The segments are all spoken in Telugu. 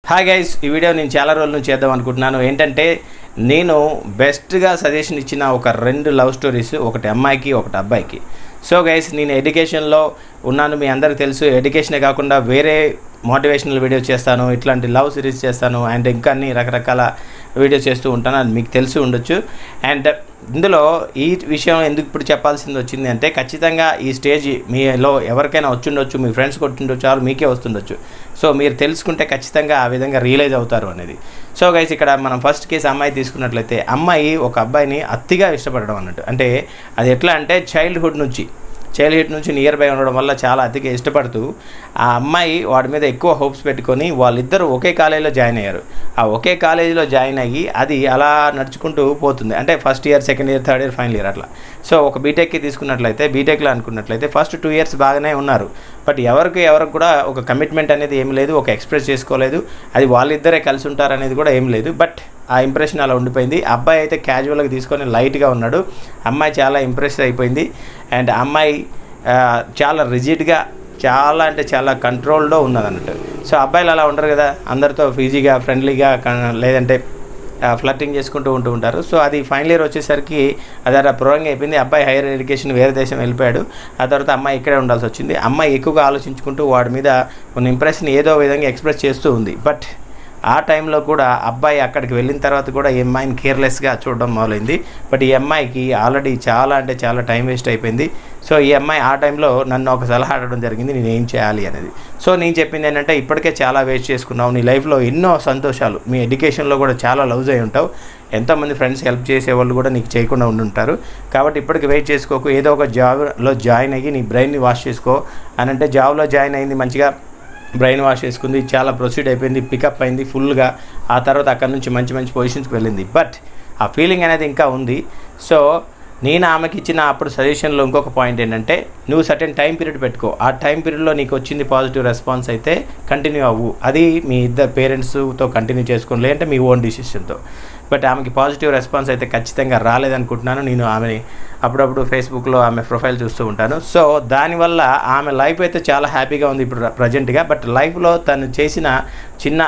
హాయ్ గైస్ ఈ వీడియో నేను చాలా రోజుల నుంచి చేద్దాం అనుకుంటున్నాను ఏంటంటే నేను బెస్ట్గా సజెషన్ ఇచ్చిన ఒక రెండు లవ్ స్టోరీస్ ఒకటి అమ్మాయికి ఒకటి అబ్బాయికి సో గైస్ నేను ఎడ్యుకేషన్లో ఉన్నాను మీ అందరికి తెలుసు ఎడ్యుకేషనే కాకుండా వేరే మోటివేషనల్ వీడియో చేస్తాను ఇట్లాంటి లవ్ సిరీస్ చేస్తాను అండ్ ఇంకా అన్ని రకరకాల వీడియోస్ చేస్తూ ఉంటాను అది మీకు తెలిసి ఉండొచ్చు అండ్ ఇందులో ఈ విషయం ఎందుకు ఇప్పుడు చెప్పాల్సింది వచ్చింది అంటే ఖచ్చితంగా ఈ స్టేజ్ మీలో ఎవరికైనా వచ్చిండొచ్చు మీ ఫ్రెండ్స్ కొట్టిండొచ్చు ఆరు మీకే వస్తుండొచ్చు సో మీరు తెలుసుకుంటే ఖచ్చితంగా ఆ విధంగా రియలైజ్ అవుతారు అనేది సో గైస్ ఇక్కడ మనం ఫస్ట్ కేసు అమ్మాయి తీసుకున్నట్లయితే అమ్మాయి ఒక అబ్బాయిని అతిగా ఇష్టపడడం అన్నట్టు అంటే అది ఎట్లా అంటే చైల్డ్హుడ్ నుంచి చైల్డ్హుడ్ నుంచి నియర్ బై ఉండడం వల్ల చాలా అతిగా ఇష్టపడుతూ ఆ అమ్మాయి వాడి మీద ఎక్కువ హోప్స్ పెట్టుకొని వాళ్ళిద్దరూ ఒకే కాలేజీలో జాయిన్ అయ్యారు ఆ ఒకే కాలేజీలో జాయిన్ అయ్యి అది అలా నడుచుకుంటూ పోతుంది అంటే first year second year third year final year అట్లా సో ఒక బీటెక్కి తీసుకున్నట్లయితే బీటెక్లో అనుకున్నట్లయితే ఫస్ట్ టూ ఇయర్స్ బాగానే ఉన్నారు బట్ ఎవరికి ఎవరికి కూడా ఒక కమిట్మెంట్ అనేది ఏం లేదు ఒక ఎక్స్ప్రెస్ చేసుకోలేదు అది వాళ్ళిద్దరే కలిసి ఉంటారు అనేది కూడా ఏం లేదు బట్ ఆ ఇంప్రెషన్ అలా ఉండిపోయింది అబ్బాయి అయితే క్యాజువల్గా తీసుకొని లైట్గా ఉన్నాడు అమ్మాయి చాలా ఇంప్రెస్ అయిపోయింది అండ్ అమ్మాయి ఆ, చాలా రిజిడ్గా చాలా అంటే చాలా కంట్రోల్డ్లో ఉన్నది అన్నట్టు సో అబ్బాయిలు అలా ఉండరు కదా అందరితో ఫీజీగా ఫ్రెండ్లీగా కన్- లేదంటే ఫ్లట్టింగ్ చేసుకుంటూ ఉంటూ ఉంటారు సో అది ఫైనల్ ఇయర్ వచ్చేసరికి అది అలా పురంగా అయిపోయింది అబ్బాయి హైయర్ ఎడ్యుకేషన్ వేరే దేశం వెళ్ళిపోయాడు ఆ తర్వాత అమ్మాయి ఇక్కడే ఉండాల్సి వచ్చింది అమ్మాయి ఎక్కువగా ఆలోచించుకుంటూ వాడి మీద కొన్ని ఇంప్రెషన్ ఏదో విధంగా ఎక్స్ప్రెస్ చేస్తూ ఉంది బట్ ఆ టైంలో కూడా అబ్బాయి అక్కడికి వెళ్ళిన తర్వాత కూడా ఈ అమ్మాయిని కేర్లెస్గా చూడడం మొదలైంది బట్ ఈ అమ్మాయికి ఆల్రెడీ చాలా అంటే చాలా టైం వేస్ట్ అయిపోయింది సో ఈ అమ్మాయి ఆ టైంలో నన్ను ఒక సలహా అడగడం జరిగింది నేను ఏం చేయాలి అనేది సో నేను చెప్పింది ఏంటంటే ఇప్పటికే చాలా వేస్ట్ చేసుకున్నావు నీ లైఫ్లో ఎన్నో సంతోషాలు మీ ఎడ్యుకేషన్లో కూడా చాలా లవ్స్ అయి ఉంటావు ఎంతోమంది ఫ్రెండ్స్ హెల్ప్ చేసే వాళ్ళు కూడా నీకు చేయకుండా ఉండుంటారు కాబట్టి ఇప్పటికి వెయిట్ చేసుకోకు ఏదో ఒక జాబ్లో జాయిన్ అయ్యి నీ బ్రెయిన్ని వాష్ చేసుకో అని అంటే జాబ్లో జాయిన్ అయింది మంచిగా బ్రెయిన్ వాష్ చేసుకుంది చాలా ప్రొసీడ్ అయిపోయింది పికప్ అయింది ఫుల్గా ఆ తర్వాత అక్కడ నుంచి మంచి మంచి పొజిషన్స్కి వెళ్ళింది బట్ ఆ ఫీలింగ్ అనేది ఇంకా ఉంది సో నేను ఆమెకి ఇచ్చిన అప్పుడు సజెషన్లో ఇంకొక పాయింట్ ఏంటంటే నువ్వు సర్టెన్ టైం పీరియడ్ పెట్టుకో ఆ టైం పీరియడ్లో నీకు వచ్చింది పాజిటివ్ రెస్పాన్స్ అయితే కంటిన్యూ అవ్వు అది మీ ఇద్దరు పేరెంట్స్తో కంటిన్యూ చేసుకోండి లేదంటే మీ ఓన్ డిసిషన్తో బట్ ఆమెకి పాజిటివ్ రెస్పాన్స్ అయితే ఖచ్చితంగా రాలేదనుకుంటున్నాను నేను ఆమెని అప్పుడప్పుడు ఫేస్బుక్లో ఆమె ప్రొఫైల్ చూస్తూ ఉంటాను సో దానివల్ల ఆమె లైఫ్ అయితే చాలా హ్యాపీగా ఉంది ఇప్పుడు ప్రజెంట్గా బట్ లైఫ్లో తను చేసిన చిన్న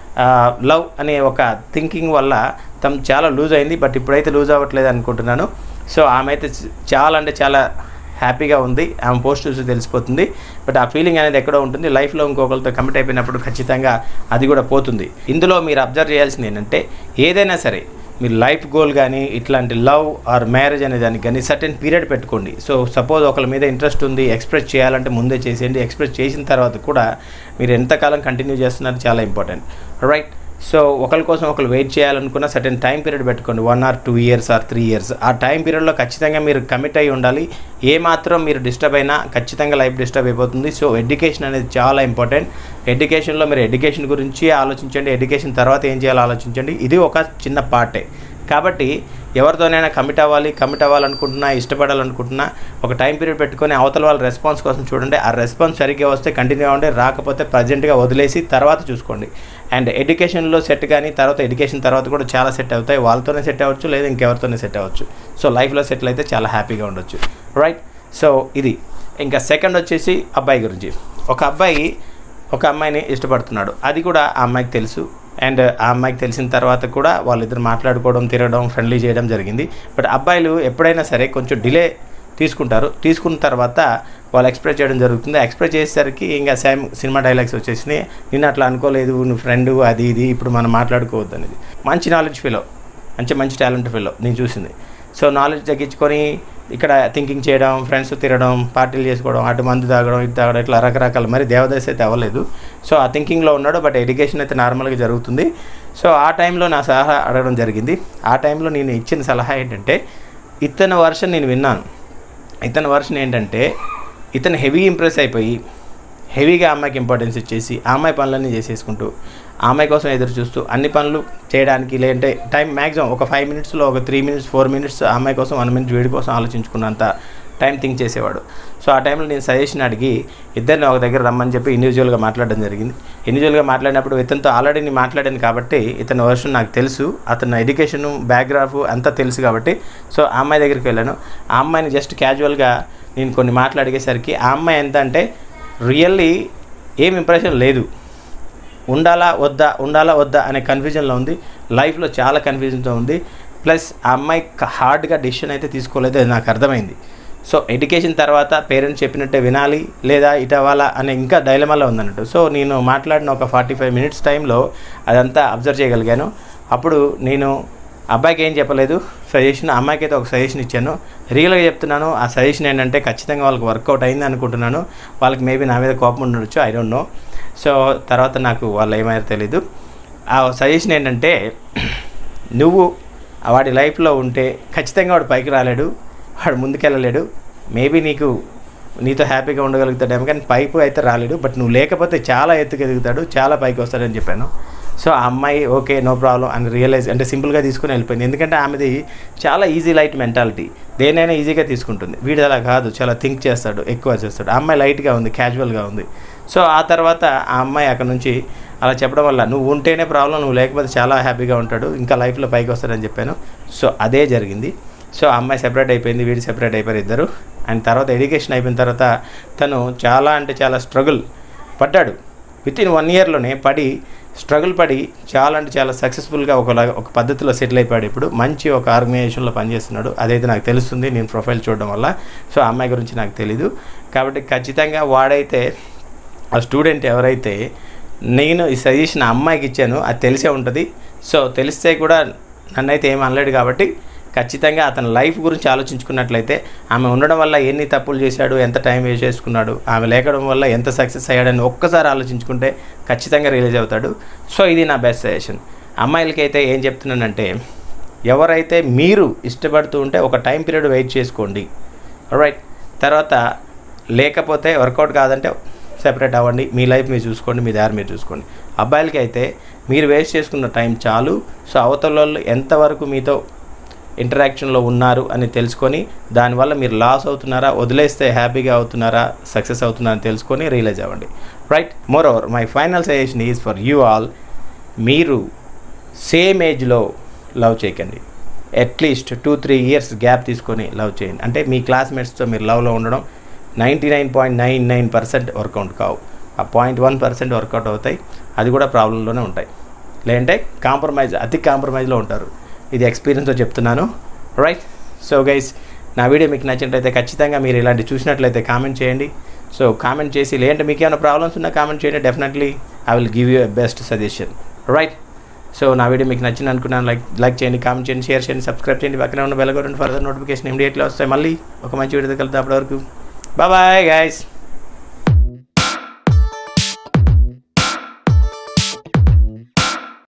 లవ్ అనే ఒక థింకింగ్ వల్ల తను చాలా లూజ్ అయింది బట్ ఇప్పుడైతే లూజ్ అవ్వట్లేదు అనుకుంటున్నాను సో ఆమె అయితే చాలా అంటే చాలా హ్యాపీగా ఉంది ఆమె పోస్ట్ చూసి తెలిసిపోతుంది బట్ ఆ ఫీలింగ్ అనేది ఎక్కడో ఉంటుంది లైఫ్లో ఇంకొకరితో కమిట్ అయిపోయినప్పుడు ఖచ్చితంగా అది కూడా పోతుంది ఇందులో మీరు అబ్జర్వ్ చేయాల్సింది ఏంటంటే ఏదైనా సరే మీరు లైఫ్ గోల్ కానీ ఇట్లాంటి లవ్ ఆర్ మ్యారేజ్ అనే దానికి కానీ సర్టెన్ పీరియడ్ పెట్టుకోండి సో సపోజ్ ఒకరి మీద ఇంట్రెస్ట్ ఉంది ఎక్స్ప్రెస్ చేయాలంటే ముందే చేసేయండి ఎక్స్ప్రెస్ చేసిన తర్వాత కూడా మీరు ఎంతకాలం కంటిన్యూ చేస్తున్నారు చాలా ఇంపార్టెంట్ రైట్ సో ఒకరి కోసం ఒకరు వెయిట్ చేయాలనుకున్న సర్టెన్ టైం పీరియడ్ పెట్టుకోండి one or two years or three years ఆ టైం పీరియడ్లో ఖచ్చితంగా మీరు కమిట్ అయి ఉండాలి ఏ మాత్రం మీరు డిస్టర్బ్ అయినా ఖచ్చితంగా లైఫ్ డిస్టర్బ్ అయిపోతుంది సో ఎడ్యుకేషన్ అనేది చాలా ఇంపార్టెంట్ ఎడ్యుకేషన్లో మీరు ఎడ్యుకేషన్ గురించి ఆలోచించండి ఎడ్యుకేషన్ తర్వాత ఏం చేయాలో ఆలోచించండి ఇది ఒక చిన్న పార్టే కాబట్టి ఎవరితోనైనా కమిట్ అవ్వాలి కమిట్ అవ్వాలనుకుంటున్నా ఇష్టపడాలనుకుంటున్నా ఒక టైం పీరియడ్ పెట్టుకొని అవతల వాళ్ళ రెస్పాన్స్ కోసం చూడండి ఆ రెస్పాన్స్ సరిగ్గా వస్తే కంటిన్యూ అవ్వండి రాకపోతే ప్రజెంట్గా వదిలేసి తర్వాత చూసుకోండి అండ్ ఎడ్యుకేషన్లో సెట్ కానీ తర్వాత ఎడ్యుకేషన్ తర్వాత కూడా చాలా సెట్ అవుతాయి వాళ్ళతోనే సెట్ అవ్వచ్చు లేదా ఇంకెవరితోనే సెట్ అవ్వచ్చు సో లైఫ్లో సెటిల్ అయితే చాలా హ్యాపీగా ఉండొచ్చు రైట్ సో ఇది ఇంకా సెకండ్ వచ్చేసి అబ్బాయి గురించి ఒక అబ్బాయి ఒక అమ్మాయిని ఇష్టపడుతున్నాడు అది కూడా ఆ అమ్మాయికి తెలుసు అండ్ ఆ అమ్మాయికి తెలిసిన తర్వాత కూడా వాళ్ళిద్దరు మాట్లాడుకోవడం తిరగడం ఫ్రెండ్లీ చేయడం జరిగింది బట్ అబ్బాయిలు ఎప్పుడైనా సరే కొంచెం డిలే తీసుకుంటారు తీసుకున్న తర్వాత వాళ్ళు ఎక్స్ప్రెస్ చేయడం జరుగుతుంది ఎక్స్ప్రెస్ చేసేసరికి ఇంకా సేమ్ సినిమా డైలాగ్స్ వచ్చేసినాయి నేను అట్లా అనుకోలేదు నువ్వు ఫ్రెండ్ అది ఇది ఇప్పుడు మనం మాట్లాడుకోవద్దు అనేది మంచి నాలెడ్జ్ ఫీలో మంచి మంచి టాలెంట్ ఫీలో నేను చూసింది సో నాలెడ్జ్ తగ్గించుకొని ఇక్కడ థింకింగ్ చేయడం ఫ్రెండ్స్ తిరగడం పార్టీలు చేసుకోవడం అటు మందు తాగడం ఇటు తాగడం ఇట్లా రకరకాల మరి దేవదాస్ అయితే అవ్వలేదు సో ఆ థింకింగ్లో ఉన్నాడు బట్ ఎడ్యుకేషన్ అయితే నార్మల్గా జరుగుతుంది సో ఆ టైంలో నా సలహా అడగడం జరిగింది ఆ టైంలో నేను ఇచ్చిన సలహా ఏంటంటే ఇతని వర్షన్ నేను విన్నాను ఇతని వర్షన్ ఏంటంటే ఇతను హెవీ ఇంప్రెస్ అయిపోయి హెవీగా అమ్మాయికి ఇంపార్టెన్స్ ఇచ్చేసి ఆ అమ్మాయి పనులన్నీ చేసేసుకుంటూ ఆ అమ్మాయి కోసం ఎదురు చూస్తూ అన్ని పనులు చేయడానికి లేదంటే టైం మ్యాక్సిమం ఒక ఫైవ్ మినిట్స్లో ఒక త్రీ మినిట్స్ ఫోర్ మినిట్స్ ఆ అమ్మాయి కోసం వన్ మినిట్ వీడి కోసం ఆలోచించుకున్నంత టైం థింక్ చేసేవాడు సో ఆ టైంలో నేను సజెషన్ అడిగి ఇద్దరిని ఒక దగ్గర రమ్మని చెప్పి ఇండివిజువల్గా మాట్లాడడం జరిగింది ఇండివిజువల్గా మాట్లాడినప్పుడు ఇతనితో ఆల్రెడీ నేను మాట్లాడాను కాబట్టి ఇతని వర్షన్ నాకు తెలుసు అతని ఎడ్యుకేషన్ బ్యాక్గ్రాఫ్ అంతా తెలుసు కాబట్టి సో ఆ అమ్మాయి దగ్గరికి వెళ్ళాను ఆ అమ్మాయిని జస్ట్ క్యాజువల్గా నేను కొన్ని మాట్లాడిగేసరికి ఆ అమ్మాయి ఎంత అంటే రియల్లీ ఏం ఇంప్రెషన్ లేదు ఉండాలా వద్దా ఉండాలా వద్దా అనే కన్ఫ్యూజన్లో ఉంది లైఫ్లో చాలా కన్ఫ్యూజన్తో ఉంది ప్లస్ ఆ అమ్మాయి హార్డ్గా డిసిషన్ అయితే తీసుకోలేదు అది నాకు అర్థమైంది సో ఎడ్యుకేషన్ తర్వాత పేరెంట్స్ చెప్పినట్టే వినాలి లేదా ఇటు అవ్వాలా అనే ఇంకా డైలమాలో ఉందన్నట్టు సో నేను మాట్లాడిన ఒక ఫార్టీ ఫైవ్ మినిట్స్ టైంలో అదంతా అబ్జర్వ్ చేయగలిగాను అప్పుడు నేను అబ్బాయికి ఏం చెప్పలేదు సజెషన్ అమ్మాయికి అయితే ఒక సజెషన్ ఇచ్చాను రియల్గా చెప్తున్నాను ఆ సజెషన్ ఏంటంటే ఖచ్చితంగా వాళ్ళకి వర్కౌట్ అయింది అనుకుంటున్నాను వాళ్ళకి మేబీ నా మీద కోపం ఉండొచ్చు ఐ డోంట్ నో సో తర్వాత నాకు వాళ్ళు ఏమైనా తెలీదు ఆ సజెషన్ ఏంటంటే నువ్వు వాడి లైఫ్లో ఉంటే ఖచ్చితంగా వాడు పైకి రాలేడు వాడు ముందుకెళ్ళలేడు మేబీ నీకు నీతో హ్యాపీగా ఉండగలుగుతాడేమో కానీ పైపు అయితే రాలేడు బట్ నువ్వు లేకపోతే చాలా ఎత్తుకు ఎదుగుతాడు చాలా పైకి వస్తాడని చెప్పాను సో ఆ అమ్మాయి ఓకే నో ప్రాబ్లం అని రియలైజ్ అంటే సింపుల్గా తీసుకుని వెళ్ళిపోయింది ఎందుకంటే ఆమెది చాలా ఈజీ లైట్ మెంటాలిటీ దేనైనా ఈజీగా తీసుకుంటుంది వీడు అలా కాదు చాలా థింక్ చేస్తాడు ఎక్కువ చేస్తాడు ఆ అమ్మాయి లైట్గా ఉంది క్యాజువల్గా ఉంది సో ఆ తర్వాత ఆ అమ్మాయి అక్కడ నుంచి అలా చెప్పడం వల్ల నువ్వు ఉంటేనే ప్రాబ్లం నువ్వు లేకపోతే చాలా హ్యాపీగా ఉంటాడు ఇంకా లైఫ్లో పైకి వస్తాడని చెప్పాను సో అదే జరిగింది సో ఆ అమ్మాయి సెపరేట్ అయిపోయింది వీడు సెపరేట్ అయిపోయారు ఇద్దరు అండ్ తర్వాత ఎడ్యుకేషన్ అయిపోయిన తర్వాత తను చాలా అంటే చాలా స్ట్రగుల్ పడ్డాడు విత్ ఇన్ వన్ ఇయర్లోనే పడి స్ట్రగుల్ పడి చాలా అంటే చాలా సక్సెస్ఫుల్గా ఒక ఒక పద్ధతిలో సెటిల్ అయిపోయాడు ఇప్పుడు మంచి ఒక ఆర్గనైజేషన్లో పనిచేస్తున్నాడు అదైతే నాకు తెలుస్తుంది నేను ప్రొఫైల్ చూడడం వల్ల సో ఆ అమ్మాయి గురించి నాకు తెలీదు కాబట్టి ఖచ్చితంగా వాడైతే ఆ స్టూడెంట్ ఎవరైతే నేను ఈ సజెషన్ ఆ అమ్మాయికి ఇచ్చాను అది తెలిసే ఉంటుంది సో తెలిస్తే కూడా నన్నైతే ఏం అనలేడు కాబట్టి ఖచ్చితంగా అతని లైఫ్ గురించి ఆలోచించుకున్నట్లయితే ఆమె ఉండడం వల్ల ఎన్ని తప్పులు చేశాడు ఎంత టైం వేస్ట్ చేసుకున్నాడు ఆమె లేకడం వల్ల ఎంత సక్సెస్ అయ్యాడని ఒక్కసారి ఆలోచించుకుంటే ఖచ్చితంగా రిలీజ్ అవుతాడు సో ఇది నా బెస్ట్ సజెషన్ అమ్మాయిలకైతే ఏం చెప్తున్నానంటే ఎవరైతే మీరు ఇష్టపడుతూ ఉంటే ఒక టైం పీరియడ్ వెయిట్ చేసుకోండి రైట్ తర్వాత లేకపోతే వర్కౌట్ కాదంటే సెపరేట్ అవ్వండి మీ లైఫ్ మీరు చూసుకోండి మీ దారి మీరు చూసుకోండి అబ్బాయిలకి అయితే మీరు వేస్ట్ చేసుకున్న టైం చాలు సో అవతల వాళ్ళు ఎంతవరకు మీతో ఇంటరాక్షన్లో ఉన్నారు అని తెలుసుకొని దానివల్ల మీరు లాస్ అవుతున్నారా వదిలేస్తే హ్యాపీగా అవుతున్నారా సక్సెస్ అవుతున్నారా అని తెలుసుకొని రియలైజ్ అవ్వండి right more over my final suggestion is for you all మీరు సేమ్ ఏజ్లో లవ్ చేయకండి at least two three years gap తీసుకొని లవ్ చేయండి అంటే మీ క్లాస్మేట్స్తో మీరు లవ్లో ఉండడం ninety nine point nine nine percent work out కావు ఆ పాయింట్ వన్ పర్సెంట్ వర్కౌట్ అవుతాయి అది కూడా ప్రాబ్లంలోనే ఉంటాయి లేదంటే కాంప్రమైజ్ అతి కాంప్రమైజ్లో ఉంటారు ఇది ఎక్స్పీరియన్స్తో చెప్తున్నాను రైట్ సో గైస్ నా వీడియో మీకు నచ్చినట్లయితే ఖచ్చితంగా మీరు ఇలాంటి చూసినట్లయితే కామెంట్ చేయండి సో కామెంట్ చేసి లేదంటే మీకు ఏమైనా ప్రాబ్లమ్స్ ఉన్నా కామెంట్ చేయండి definitely I will give you a best suggestion right so నా వీడియో మీకు నచ్చింది అనుకున్నాను లైక్ లైక్ చేయండి కామెంట్ చేయండి షేర్ చేయండి సబ్స్క్రైబ్ చేయండి పక్కన ఉన్న బెల్ కొట్టండి ఫర్దర్ నోటిఫికేషన్ ఇమీడియట్లీ వస్తాయి మళ్ళీ ఒక మంచి వీడియో కలుద్దాం అప్పటివరకు బాయ్ గాయస్